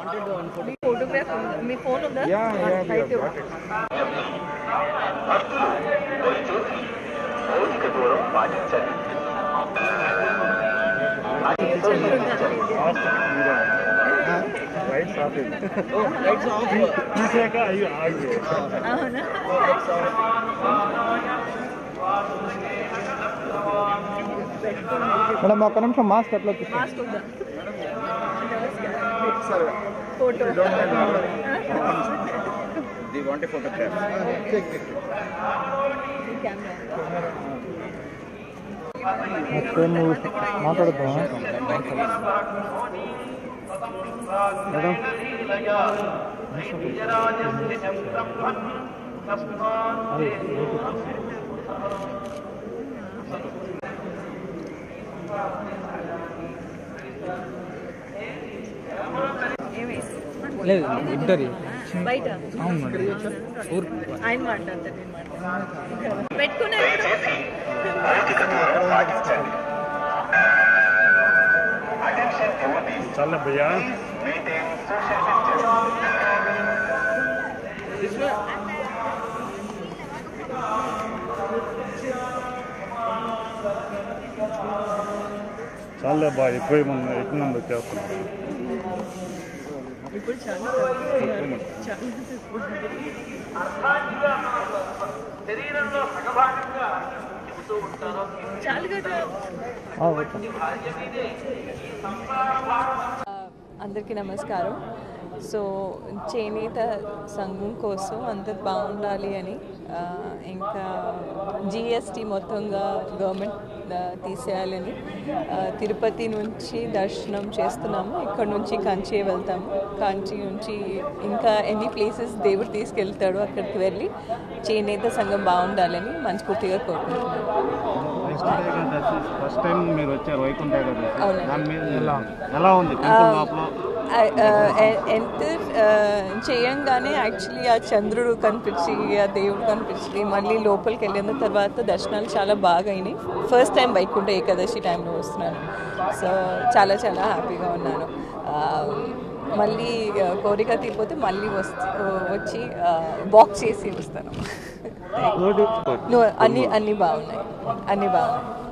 మీ photograph ఉందా మీ phone ఉందా Yeah, yeah, we have అయితే got it. భౌతిక దూరం పాటించండి Lights off it. తీసాక అయ్యి ఆగి అవునా మేడం ఒక్క నిమిషం మాస్క్ ఎట్లా తీసుకోండి మాస్క్ ఉందా photo the want photograph okay నువ్వు మాట్లాడుతావా మేడం అది ఏమైంది లేదు ఇంటర్వ్యూ బయట అవును మేడం ఊరు ఆయన మాట్లాడతారు నేను మాట్లాడతాను పెట్టుకున్నారు చాలా భయ్యా చాలా బాగా ఎక్కువ మంది ఎక్కువ మంది వచ్చేస్తున్నారు ఇప్పుడు చాలా చాలా తక్కువ. శరీరంలో సగభాగంగా చెబుతూ ఉంటారో చాలు కదా ఓకే అందరికీ నమస్కారం సో చేనేత సంఘం కోసం అందరు బాగుండాలి అని ఆ, ఇంకా జిఎస్టీ మొత్తంగా గవర్నమెంట్ ఆ, తీసేయాలని ఆ, తిరుపతి నుంచి దర్శనం చేస్తున్నాము ఇక్కడ నుంచి కంచి వెళ్తాము కంచి నుంచి ఇంకా ఎన్ని ప్లేసెస్ దేవుడు తీసుకెళ్తాడో అక్కడికి వెళ్ళి చేనేత సంఘం బాగుండాలని మనస్ఫూర్తిగా కోరుకుంటున్నాను ఫస్ట్ టైం మీరు వచ్చారు వైకుంఠ ఏకాదశి అవునండి. దాని మీద ఎలా ఎలా ఉంది టెంపుల్ లోపల ఎంటర్ చేయంగానే యాక్చువల్లీ ఆ చంద్రుడు కనిపించి ఆ దేవుడు కనిపించి మళ్ళీ లోపలికి వెళ్ళిన తర్వాత దర్శనాలు చాలా బాగా అయినాయి ఫస్ట్ టైం వైకుంఠ ఏకాదశి టైంలో వస్తున్నాను సో చాలా చాలా హ్యాపీగా ఉన్నాను ఆ, మళ్ళీ ఆ, కోరిక తీరిపోతే మళ్ళీ వస్తు వచ్చి వాక్ చేసి వస్తాను నువ్వు అన్నీ అన్నీ బాగున్నాయి అన్నీ బాగున్నాయి